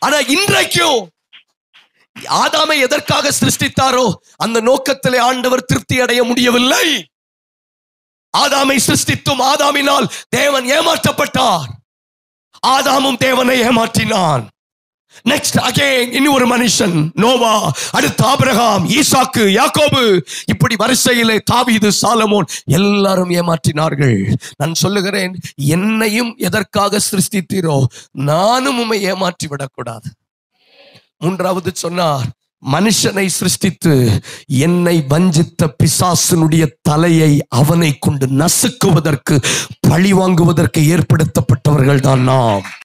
ஆனா இன்றைக்கும் ஆதாமை எதற்காக சிருஷ்டித்தாரோ அந்த நோக்கத்திலே ஆண்டவர் திருப்தி அடைய முடியவில்லை ஆதாமை சிருஷ்டித்தும் ஆதாமினால் தேவன் ஏமாற்றப்பட்டார் ஆதாமும் தேவனை ஏமாற்றினான் நெக்ஸ்ட் அகைன் இனி ஒரு மனுஷன் நோவா அடுத்து ஆபிரகாம் ஈசாக்கு யாக்கோபு இப்படி வரிசையிலே தாவீது சாலமோன் எல்லாரும் ஏமாற்றினார்கள் நான் சொல்லுகிறேன் என்னையும் எதற்காக சிருஷ்டித்தீரோ நானும் உம்மை ஏமாற்றி விடக்கூடாது மூன்றாவது சொன்னார் மனுஷனை சிருஷ்டித்து என்னை வஞ்சித்த பிசாசனுடைய தலையை அவனை கொண்டு நசுக்குவதற்கு பழி வாங்குவதற்கு ஏற்படுத்தப்பட்டவர்கள் தான் நாம்